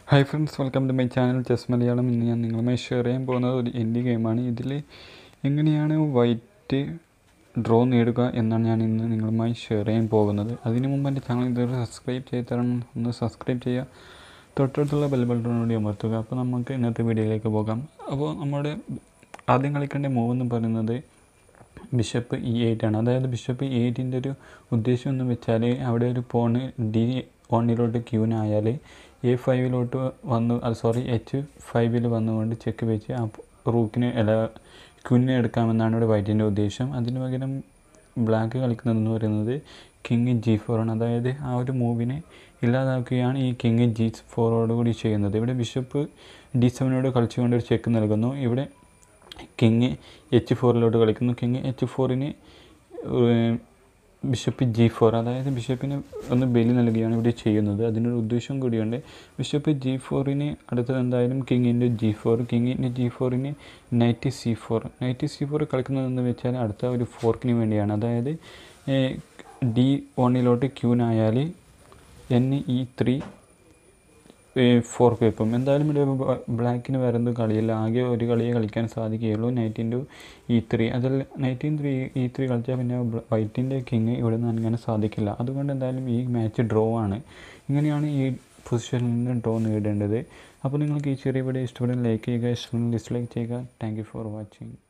hi friends welcome to my channel chess Malayalam ഇന്ന് ഞാൻ നിങ്ങളുമായി ഷെയർ ചെയ്യാൻ പോകുന്നത് ഒരു എൻഡി ഗെയിമാണ് ഇതിൽ എങ്ങനെയാണ് വൈറ്റ് ഡ്രോ നേടുക എന്നാണ് ഞാൻ ഇന്ന് നിങ്ങളുമായി ഷെയർ ചെയ്യാൻ പോകുന്നത് അതിനു മുമ്പ് എൻ്റെ ചാനൽ ഇതുവരെ സബ്സ്ക്രൈബ് ചെയ്ത് തരണം ഒന്ന് സബ്സ്ക്രൈബ് ചെയ്യുക തൊട്ടടുത്തുള്ള ബെൽ ബട്ടണോട് അമർത്തുക അപ്പോൾ നമുക്ക് ഇന്നത്തെ വീഡിയോയിലേക്ക് പോകാം അപ്പോൾ നമ്മുടെ ആദ്യം കളിക്കേണ്ട മൂവ് എന്ന് പറയുന്നത് ബിഷപ്പ് ഇ എയ്റ്റ് ആണ് അതായത് ബിഷപ്പ് ഇ എയ്റ്റിൻ്റെ ഒരു ഉദ്ദേശം എന്ന് വെച്ചാൽ അവിടെ ഒരു പോണ് ഡി വണ്ണിലോട്ട് ക്യൂനായാൽ എ ഫൈവിലോട്ട് വന്ന് അത് സോറി എച്ച് ഫൈവിൽ വന്നുകൊണ്ട് ചെക്ക് വെച്ച് ആ റൂക്കിന് അല്ല ക്യൂനിനെ എടുക്കാമെന്നാണ് ഇവിടെ വൈറ്റിൻ്റെ ഉദ്ദേശം അതിന് പകരം ബ്ലാക്ക് കളിക്കുന്നതെന്ന് പറയുന്നത് കിങ് ജി ഫോർ ആണ് അതായത് ആ ഒരു മൂവിനെ ഇല്ലാതാക്കുകയാണ് ഈ കിങ് ജി ഫോറോട് കൂടി ചെയ്യുന്നത് ഇവിടെ ബിഷപ്പ് ഡി സെവനോട് കളിച്ചുകൊണ്ട് ഒരു ചെക്ക് നൽകുന്നു ഇവിടെ കിങ് എച്ച് ഫോറിലോട്ട് കളിക്കുന്നു കിങ് എച്ച് ഫോറിന് ബിഷപ്പ് ജി ഫോർ അതായത് ബിഷപ്പിന് ഒന്ന് ബലി നൽകുകയാണ് ഇവിടെ ചെയ്യുന്നത് അതിനൊരു ഉദ്ദേശം കൂടിയുണ്ട് ബിഷപ്പ് ജി ഫോറിന് അടുത്തത് എന്തായാലും കിങ്ങിൻ്റെ ജി ഫോർ കിങ്ങിൻ്റെ ജി ഫോറിന് knight C four knight C four കളിക്കുന്നതെന്ന് വെച്ചാൽ അടുത്ത ഒരു ഫോർക്കിന് വേണ്ടിയാണ് അതായത് ഡി വണ്ണിലോട്ട് ക്യൂനായാൽ എൻ ഇ ത്രീ ഫോർ പേപ്പും എന്തായാലും ഇവിടെ ബ്ലാക്കിന് വേറെ എന്തും കളിയില്ല ആകെ ഒരു കളിയെ കളിക്കാൻ സാധിക്കുകയുള്ളൂ നൈറ്റ് ഇൻറ്റു ഇ ത്രീ അതിൽ knight in three E three കളിച്ചാൽ പിന്നെ വൈറ്റിൻ്റെ കിങ് ഇവിടെ നിന്ന് അങ്ങനെ സാധിക്കില്ല അതുകൊണ്ട് എന്തായാലും ഈ മാച്ച് ഡ്രോ ആണ് ഇങ്ങനെയാണ് ഈ പൊസിഷനിൽ നിന്ന് ഡ്രോ നേടേണ്ടത് അപ്പോൾ നിങ്ങൾക്ക് ഈ ചെറിയ വീഡിയോ ഇഷ്ടപ്പെടുന്ന ലൈക്ക് ചെയ്യുക ഇഷ്ടപ്പെടുന്ന ഡിസ്ലൈക്ക് ചെയ്യുക താങ്ക് യു ഫോർ വാച്ചിങ്